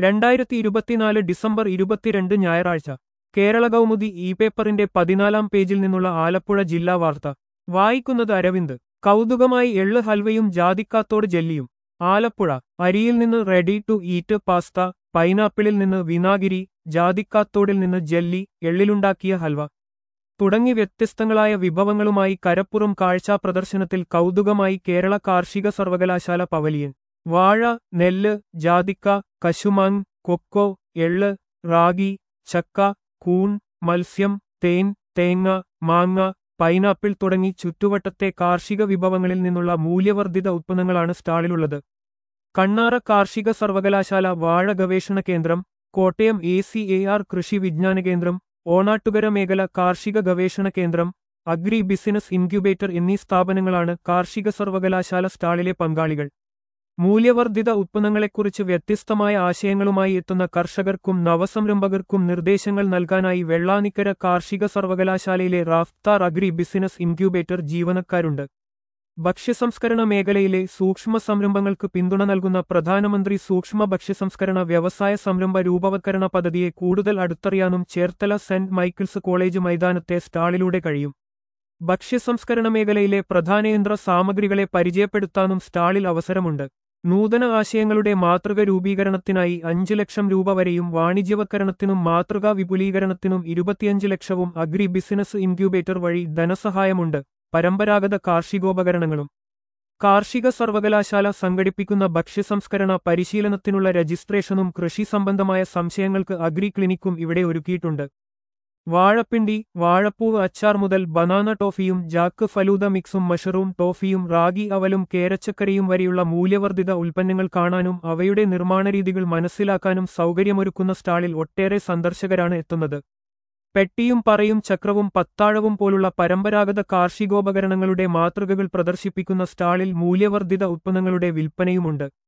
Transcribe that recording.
രണ്ടായിരത്തി ഇരുപത്തിനാല് ഡിസംബർ ഇരുപത്തിരണ്ട് ഞായറാഴ്ച കേരള കൗമുദി ഇ പേപ്പറിന്റെ പതിനാലാം പേജിൽ നിന്നുള്ള ആലപ്പുഴ ജില്ലാ വാർത്ത വായിക്കുന്നത് അരവിന്ദ് കൗതുകമായി എള്ള് ഹൽവയും ജാതിക്കാത്തോട് ജെല്ലിയും ആലപ്പുഴ അരിയിൽ നിന്ന് റെഡി ടു ഈറ്റ് പാസ്ത പൈനാപ്പിളിൽ നിന്ന് വിനാഗിരി ജാതിക്കാത്തോടിൽ നിന്ന് ജെല്ലി എള്ളിലുണ്ടാക്കിയ ഹൽവ തുടങ്ങി വ്യത്യസ്തങ്ങളായ വിഭവങ്ങളുമായി കരപ്പുറം കാഴ്ചാ പ്രദർശനത്തിൽ കൗതുകമായി കേരള കാർഷിക സർവകലാശാല പവലിയൻ വാഴ നെല്ല് ജാതിക്ക കശുമാങ് കൊക്കോ എള്ള് റാഗി ചക്ക കൂൺ മത്സ്യം തേൻ തേങ്ങ മാങ്ങ പൈനാപ്പിൾ തുടങ്ങി ചുറ്റുവട്ടത്തെ കാർഷിക വിഭവങ്ങളിൽ നിന്നുള്ള മൂല്യവർദ്ധിത ഉത്പന്നങ്ങളാണ് സ്റ്റാളിലുള്ളത് കണ്ണാറ കാർഷിക സർവകലാശാല വാഴ ഗവേഷണ കേന്ദ്രം Kottayam A C A R കൃഷി വിജ്ഞാന കേന്ദ്രം ഓണാട്ടുകര മേഖല കാർഷിക ഗവേഷണ കേന്ദ്രം അഗ്രി ബിസിനസ് ഇൻക്യുബേറ്റർ എന്നീ സ്ഥാപനങ്ങളാണ് കാർഷിക സർവകലാശാല സ്റ്റാളിലെ പങ്കാളികൾ മൂല്യവർദ്ധിത ഉത്പന്നങ്ങളെക്കുറിച്ച് വ്യത്യസ്തമായ ആശയങ്ങളുമായി എത്തുന്ന കർഷകർക്കും നവസംരംഭകർക്കും നിർദ്ദേശങ്ങൾ നൽകാനായി വെള്ളാനിക്കര കാർഷിക സർവകലാശാലയിലെ റാഫ്താർ അഗ്രി ബിസിനസ് ഇൻക്യുബേറ്റർ ജീവനക്കാരുണ്ട് ഭക്ഷ്യസംസ്കരണ മേഖലയിലെ സൂക്ഷ്മ സംരംഭങ്ങൾക്ക് പിന്തുണ നൽകുന്ന പ്രധാനമന്ത്രി സൂക്ഷ്മ ഭക്ഷ്യസംസ്കരണ വ്യവസായ സംരംഭ രൂപവത്കരണ പദ്ധതിയെ കൂടുതൽ അടുത്തറിയാനും ചേർത്തല സെന്റ് മൈക്കിൾസ് കോളേജ് മൈതാനത്തെ സ്റ്റാളിലൂടെ കഴിയും ഭക്ഷ്യസംസ്കരണ മേഖലയിലെ പ്രധാനയന്ത്ര സാമഗ്രികളെ പരിചയപ്പെടുത്താനും സ്റ്റാളിൽ അവസരമുണ്ട് നൂതന ആശയങ്ങളുടെ മാതൃക രൂപീകരണത്തിനായി അഞ്ച് ലക്ഷം രൂപ വരെയും വാണിജ്യവത്കരണത്തിനും മാതൃകാ വിപുലീകരണത്തിനും ഇരുപത്തിയഞ്ച് ലക്ഷവും അഗ്രി ബിസിനസ് ഇൻക്യുബേറ്റർ വഴി ധനസഹായമുണ്ട് പരമ്പരാഗത കാർഷികോപകരണങ്ങളും കാർഷിക സർവകലാശാല സംഘടിപ്പിക്കുന്ന ഭക്ഷ്യസംസ്കരണ പരിശീലനത്തിനുള്ള രജിസ്ട്രേഷനും കൃഷി സംബന്ധമായ സംശയങ്ങൾക്ക് അഗ്രി ക്ലിനിക്കും ഇവിടെ ഒരുക്കിയിട്ടുണ്ട് വാഴപ്പിണ്ടി വാഴപ്പൂവ് അച്ചാർ മുതൽ ബനാന ടോഫിയും ജാക്ക് ഫലൂദ മിക്സും മഷറൂം ടോഫിയും റാഗി അവലും കേരച്ചക്കരയും വരെയുള്ള മൂല്യവർദ്ധിത ഉൽപ്പന്നങ്ങൾ കാണാനും അവയുടെ നിർമ്മാണരീതികൾ മനസ്സിലാക്കാനും സൗകര്യമൊരുക്കുന്ന സ്റ്റാളിൽ ഒട്ടേറെ സന്ദർശകരാണ് എത്തുന്നത് പെട്ടിയും പറയും ചക്രവും പത്താഴവും പോലുള്ള പരമ്പരാഗത കാർഷികോപകരണങ്ങളുടെ മാതൃകകൾ പ്രദർശിപ്പിക്കുന്ന സ്റ്റാളിൽ മൂല്യവർദ്ധിത ഉത്പന്നങ്ങളുടെ വിൽപ്പനയുമുണ്ട്